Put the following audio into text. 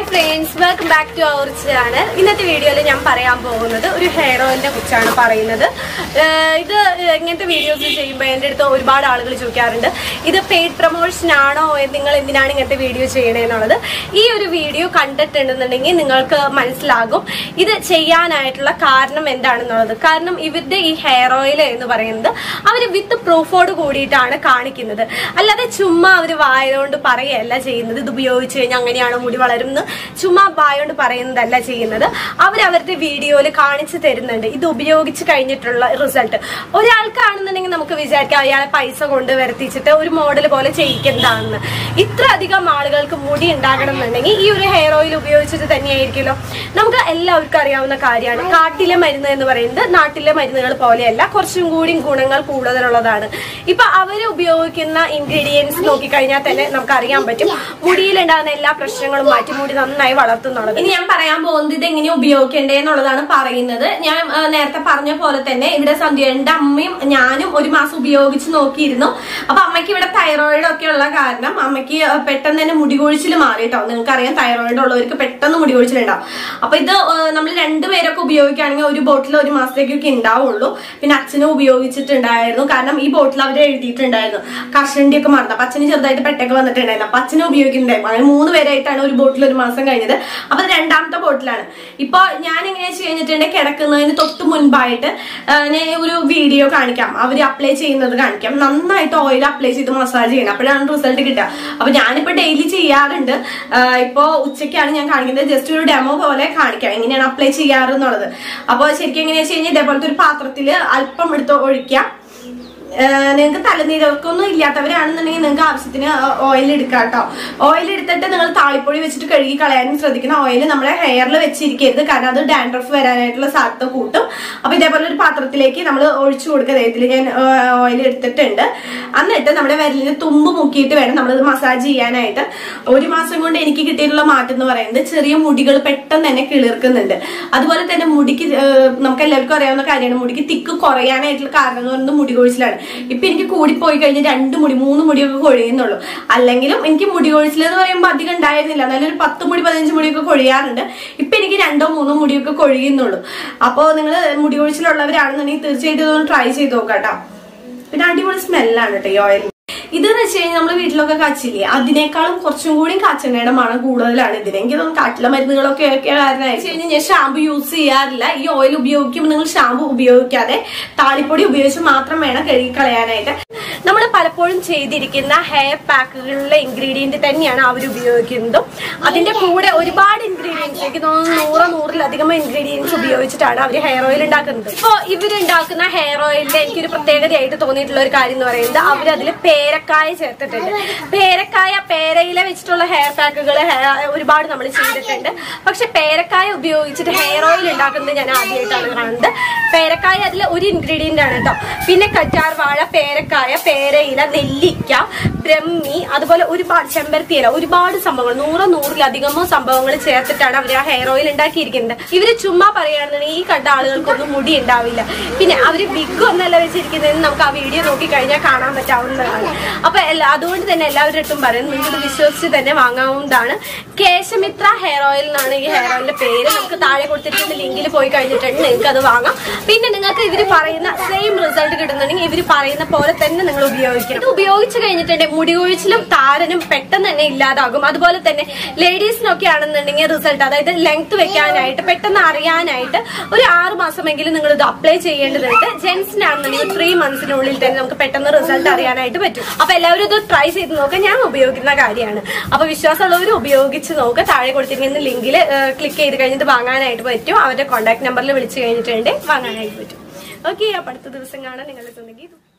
friends welcome back to our channel ഇന്നത്തെ വീഡിയോയിൽ ഞാൻ പറയാൻ പോകുന്നത് ഒരു ഹെയർ ഓയിലിനെ കുറിച്ചാണ് പറയുന്നത് ഏഹ് ഇത് ഇങ്ങനത്തെ വീഡിയോസ് ചെയ്യുമ്പോൾ എൻ്റെ അടുത്ത് ഒരുപാട് ആളുകൾ ചോദിക്കാറുണ്ട് ഇത് പെയ്ഡ് പ്രൊമോഷൻ ആണോ നിങ്ങൾ എന്തിനാണ് ഇങ്ങനത്തെ വീഡിയോ ചെയ്യണേന്നുള്ളത് ഈ ഒരു വീഡിയോ കണ്ടിട്ടുണ്ടെന്നുണ്ടെങ്കിൽ നിങ്ങൾക്ക് മനസ്സിലാകും ഇത് ചെയ്യാനായിട്ടുള്ള കാരണം എന്താണെന്നുള്ളത് കാരണം ഇവരുടെ ഈ ഹെയർ ഓയിൽ എന്ന് പറയുന്നത് അവർ വിത്ത് പ്രൂഫോട് കൂടിയിട്ടാണ് കാണിക്കുന്നത് അല്ലാതെ ചുമ്മാ അവർ വായതുകൊണ്ട് പറയുകയല്ല ചെയ്യുന്നത് ഇത് ഉപയോഗിച്ച് കഴിഞ്ഞാൽ അങ്ങനെയാണ് മുടി വളരുന്നത് ചുമ്മാ വായോണ്ട് പറയുന്നതല്ല ചെയ്യുന്നത് അവർ അവരുടെ വീഡിയോയിൽ കാണിച്ചു തരുന്നുണ്ട് ഇത് ഉപയോഗിച്ച് കഴിഞ്ഞിട്ടുള്ള റിസൾട്ട് ഒരാൾക്കാണെന്നുണ്ടെങ്കിൽ നമുക്ക് വിചാരിക്കാം അയാളെ പൈസ കൊണ്ട് വരുത്തിച്ചിട്ട് ഒരു മോഡൽ പോലെ ചെയ്യിക്കുന്നതാണെന്ന് ഇത്ര അധികം ആളുകൾക്ക് മുടി ഉണ്ടാകണം എന്നുണ്ടെങ്കിൽ ഈ ഒരു ഹെയർ ഓയിൽ ഉപയോഗിച്ചിട്ട് തന്നെയായിരിക്കുമല്ലോ നമുക്ക് എല്ലാവർക്കും അറിയാവുന്ന കാര്യമാണ് കാട്ടിലെ മരുന്ന് എന്ന് പറയുന്നത് നാട്ടിലെ മരുന്നുകൾ പോലെയല്ല കുറച്ചും കൂടി ഗുണങ്ങൾ കൂടുതലുള്ളതാണ് ഇപ്പൊ അവര് ഉപയോഗിക്കുന്ന ഇൻഗ്രീഡിയൻസ് നോക്കിക്കഴിഞ്ഞാൽ തന്നെ നമുക്ക് അറിയാൻ പറ്റും മുടിയിലുണ്ടാകുന്ന എല്ലാ പ്രശ്നങ്ങളും മാറ്റി മുടി നന്നായി വളർത്തുന്നുള്ളത് ഇനി ഞാൻ പറയാൻ പോകുന്നത് ഇത് എങ്ങനെ ഉപയോഗിക്കണ്ടേ എന്നുള്ളതാണ് പറയുന്നത് ഞാൻ ആ, നേരത്തെ പറഞ്ഞ പോലെ തന്നെ ഇവിടെ സന്ധ്യയുടെ അമ്മയും ഞാനും ഒരു മാസം ഉപയോഗിച്ച് നോക്കിയിരുന്നു അപ്പൊ അമ്മയ്ക്ക് ഇവിടെ തൈറോയിഡ് ഒക്കെ ഉള്ള കാരണം അമ്മയ്ക്ക് ആ, പെട്ടെന്ന് തന്നെ മുടി കൊഴിച്ചിൽ മാറി കേട്ടോ നിങ്ങൾക്കറിയാം തൈറോയിഡ് ഉള്ളവർക്ക് പെട്ടെന്ന് മുടി കൊഴിച്ചിലുണ്ടാവും അപ്പൊ ഇത് നമ്മൾ രണ്ടുപേരൊക്കെ ഉപയോഗിക്കുകയാണെങ്കിൽ ഒരു ബോട്ടിൽ ഒരു മാസത്തേക്കൊക്കെ ഉണ്ടാവുള്ളൂ പിന്നെ അച്ഛനും ഉപയോഗിച്ചിട്ടുണ്ടായിരുന്നു കാരണം ഈ ബോട്ടിൽ അവർ എഴുതിയിട്ടുണ്ടായിരുന്നു കഷണ്ടി ഒക്കെ മറന്നു അപ്പൊ അച്ഛന് ചെറുതായിട്ട് പെട്ടൊക്കെ വന്നിട്ടുണ്ടായിരുന്നു അപ്പൊ അച്ഛനും ഉപയോഗിക്കുന്നുണ്ടായിരുന്നു അങ്ങനെ മൂന്ന് പേരായിട്ടാണ് ഒരു ബോട്ടിൽ ഒരു മാസം കഴിഞ്ഞത് അപ്പൊ അത് രണ്ടാമത്തെ ബോട്ടിലാണ് ഇപ്പൊ ഞാൻ എങ്ങനെയാ വെച്ച് കഴിഞ്ഞിട്ടുണ്ടെങ്കിൽ കിടക്കുന്നതിന് തൊട്ട് മുൻപായിട്ട് ആ, ഞാൻ ഒരു വീഡിയോ കാണിക്കാം അവര് അപ്ലൈ ചെയ്യുന്നത് കാണിക്കാം നന്നായിട്ട് ഓയിൽ അപ്ലൈ ചെയ്ത് മസാജ് ചെയ്യണം അപ്പോഴാണ് റിസൾട്ട് കിട്ടുക അപ്പൊ ഞാനിപ്പോ ഡെയിലി ചെയ്യാറുണ്ട് ആ, ഇപ്പൊ ഉച്ചയ്ക്കാണ് ഞാൻ കാണിക്കുന്നത് ജസ്റ്റ് ഒരു ഡെമോ പോലെ കാണിക്കാം എങ്ങനെയാണ് അപ്ലൈ ചെയ്യാറ് എന്നുള്ളത് അപ്പൊ ശരിക്കും എങ്ങനെയാ വെച്ച് കഴിഞ്ഞാൽ ഇതേപോലത്തെ ഒരു പാത്രത്തില് അല്പം എടുത്ത് ഒഴിക്കാം നിങ്ങൾക്ക് തലനീരക്കൊന്നും ഇല്ലാത്തവരാണെന്നുണ്ടെങ്കിൽ നിങ്ങൾക്ക് ആവശ്യത്തിന് ഓയിൽ എടുക്കാം കേട്ടോ ഓയിൽ എടുത്തിട്ട് നിങ്ങൾ താളിപ്പൊടി വെച്ചിട്ട് കഴുകി കളയാനും ശ്രദ്ധിക്കണം ഓയിൽ നമ്മുടെ ഹെയറിൽ വെച്ചിരിക്കരുത് കാരണം അത് ഡാൻഡ്രഫ് വരാനായിട്ടുള്ള സാധ്യത കൂട്ടും അപ്പൊ ഇതേപോലെ ഒരു പാത്രത്തിലേക്ക് നമ്മൾ ഒഴിച്ചു കൊടുക്കുക ഇതിൽ ഞാൻ ഓയിൽ എടുത്തിട്ടുണ്ട് എന്നിട്ട് നമ്മുടെ വിരലിന് തുമ്പ് മുക്കിയിട്ട് വേണം നമ്മളിത് മസാജ് ചെയ്യാനായിട്ട് ഒരു മാസം കൊണ്ട് എനിക്ക് കിട്ടിയിട്ടുള്ള മാറ്റം എന്ന് പറയുന്നത് ചെറിയ മുടികൾ പെട്ടെന്ന് തന്നെ കിളിർക്കുന്നുണ്ട് അതുപോലെ തന്നെ മുടിക്ക് ഏഹ്, നമുക്ക് എല്ലാവർക്കും അറിയാവുന്ന കാര്യമാണ് മുടിക്ക് തിക്ക് കുറയാനായിട്ടുള്ള കാരണം എന്ന് പറയുന്നത് മുടി കൊഴിച്ചിലാണ് ഇപ്പൊ എനിക്ക് കൂടിപ്പോയി കഴിഞ്ഞാൽ രണ്ട് മുടി മൂന്ന് മുടിയൊക്കെ കൊഴിയുന്നുള്ളൂ അല്ലെങ്കിലും എനിക്ക് മുടി കൊഴിച്ചിൽ എന്ന് പറയുമ്പോൾ അധികം ഉണ്ടായിരുന്നില്ല നല്ലൊരു പത്ത് മുടി പതിനഞ്ച് മുടിയൊക്കെ കൊഴിയാറുണ്ട് ഇപ്പൊ എനിക്ക് രണ്ടോ മൂന്നോ മുടിയൊക്കെ കൊഴിയുന്നുള്ളൂ അപ്പോൾ നിങ്ങൾ മുടി കൊഴിച്ചിലുള്ളവരാണെന്നുണ്ടെങ്കിൽ തീർച്ചയായിട്ടും ഇതൊന്ന് ട്രൈ ചെയ്ത് നോക്കാം കേട്ടോ പിന്നെ അടിപൊളി സ്മെല്ലാണ് കേട്ടോ ഈ ഓയിൽ ഇതെന്ന് വെച്ച് കഴിഞ്ഞാൽ നമ്മൾ വീട്ടിലൊക്കെ കാച്ചില്ലേ അതിനേക്കാളും കുറച്ചും കൂടി കാച്ചെണ്ണയുടെ മണം കൂടുതലാണ് ഇതിന് എനിക്ക് തോന്നുന്നു കാട്ടിലെ മരുന്നുകളൊക്കെ ഒക്കെ കാരണമായിട്ട് കഴിഞ്ഞാൽ ഞാൻ ഷാമ്പു യൂസ് ചെയ്യാറില്ല ഈ ഓയിൽ ഉപയോഗിക്കുമ്പോൾ നിങ്ങൾ ഷാമ്പു ഉപയോഗിക്കാതെ താളിപ്പൊടി ഉപയോഗിച്ച് മാത്രം വേണം കഴുകി കളയാനായിട്ട് നമ്മൾ പലപ്പോഴും ചെയ്തിരിക്കുന്ന ഹെയർ പാക്കുകളിലെ ഇൻഗ്രീഡിയന്റ് തന്നെയാണ് അവർ ഉപയോഗിക്കുന്നതും അതിന്റെ കൂടെ ഒരുപാട് ഇൻഗ്രീഡിയൻസ് എനിക്ക് തോന്നുന്നു നൂറോ നൂറിലധികം ഇൻഗ്രീഡിയൻസ് ഉപയോഗിച്ചിട്ടാണ് അവർ ഹെയർ ഓയിൽ ഉണ്ടാക്കുന്നത് ഇപ്പോൾ ഇവരുണ്ടാക്കുന്ന ഹെയർ ഓയിലിൽ എനിക്കൊരു പ്രത്യേകതയായിട്ട് തോന്നിയിട്ടുള്ള ഒരു കാര്യം എന്ന് പറയുന്നത് അവരതിൽ പേരക്കായ ചേർത്തിട്ടുണ്ട് പേരക്കായ പേരയില വെച്ചിട്ടുള്ള ഹെയർ പാക്കുകൾ ഒരുപാട് നമ്മൾ ചെയ്തിട്ടുണ്ട് പക്ഷെ പേരക്കായ ഉപയോഗിച്ചിട്ട് ഹെയർ ഓയിൽ ഉണ്ടാക്കുന്നത് ഞാൻ ആദ്യമായിട്ടാണ് കാണുന്നത് പേരക്കായ അതിൽ ഒരു ഇൻഗ്രീഡിയന്റ് ആണ് കേട്ടോ പിന്നെ കറ്റാർ വാഴ പേരക്കായ പേരയില നെല്ലിക്ക ബ്രഹ്മി അതുപോലെ ഒരുപാട് ചെമ്പരത്തി ഇല ഒരുപാട് സംഭവങ്ങൾ നൂറോ നൂറിലധികമോ സംഭവങ്ങൾ ചേർത്തിട്ടാണ് അവർ ആ ഹെയർ ഓയിൽ ഉണ്ടാക്കിയിരിക്കുന്നത് ഇവര് ചുമ്മാ പറയുകയാണെന്നുണ്ടെങ്കിൽ ഈ കണ്ട ആളുകൾക്കൊന്നും മുടി ഉണ്ടാവില്ല പിന്നെ അവര് ബിഗ് ഒന്നല്ല വെച്ചിരിക്കുന്നതെന്ന് നമുക്ക് ആ വീഡിയോ നോക്കി കഴിഞ്ഞാൽ കാണാൻ പറ്റാവുന്നതാണ് അപ്പൊ എല്ലാ അതുകൊണ്ട് തന്നെ എല്ലാവരുടെ അടുത്തും പറയും നിങ്ങൾക്ക് ഇത് വിശ്വസിച്ച് തന്നെ വാങ്ങാവുന്നതാണ് കേശമിത്ര ഹെയർ ഓയിൽ എന്നാണ് ഈ ഹെയർ ഓയിലിന്റെ പേര് നമുക്ക് താഴെ കൊടുത്തിട്ടുണ്ട് ലിങ്കിൽ പോയി കഴിഞ്ഞിട്ടുണ്ടെങ്കിൽ നിങ്ങൾക്ക് അത് വാങ്ങാം പിന്നെ നിങ്ങൾക്ക് ഇവർ പറയുന്ന സെയിം റിസൾട്ട് കിട്ടുന്നുണ്ടെങ്കിൽ ഇവർ പറയുന്ന പോലെ തന്നെ നിങ്ങൾ ഉപയോഗിക്കണം ഇത് ഉപയോഗിച്ച് കഴിഞ്ഞിട്ടുണ്ടെങ്കിൽ മുടി കൊഴിച്ചിലും താരനും പെട്ടെന്ന് തന്നെ ഇല്ലാതാകും അതുപോലെ തന്നെ ലേഡീസിനൊക്കെ ആണെന്നുണ്ടെങ്കിൽ റിസൾട്ട് അതായത് ലെങ്ത് വെക്കാനായിട്ട് പെട്ടെന്ന് അറിയാനായിട്ട് ഒരു ആറ് മാസമെങ്കിലും നിങ്ങൾ ഇത് അപ്ലൈ ചെയ്യേണ്ടതുണ്ട് ജെൻസിനാണെന്നുണ്ടെങ്കിൽ ത്രീ മന്ത്സിനുള്ളിൽ തന്നെ നമുക്ക് പെട്ടെന്ന് റിസൾട്ട് അറിയാനായിട്ട് പറ്റും അപ്പൊ എല്ലാവരും ഇത് ട്രൈ ചെയ്ത് നോക്കുക ഞാൻ ഉപയോഗിക്കുന്ന കാര്യമാണ് അപ്പൊ വിശ്വാസമുള്ളവർ ഉപയോഗിച്ച് നോക്കുക താഴെ കൊടുത്തിരിക്കുന്ന ലിങ്കിൽ ക്ലിക്ക് ചെയ്ത് കഴിഞ്ഞിട്ട് വാങ്ങാനായിട്ട് പറ്റും അവരുടെ കോൺടാക്ട് നമ്പറിൽ വിളിച്ചു കഴിഞ്ഞിട്ടുണ്ടെങ്കിൽ വാങ്ങാനായിട്ട് പറ്റും ഓക്കെ അപ്പൊ അടുത്ത ദിവസം കാണാൻ നിങ്ങളുടെ സ്വന്തം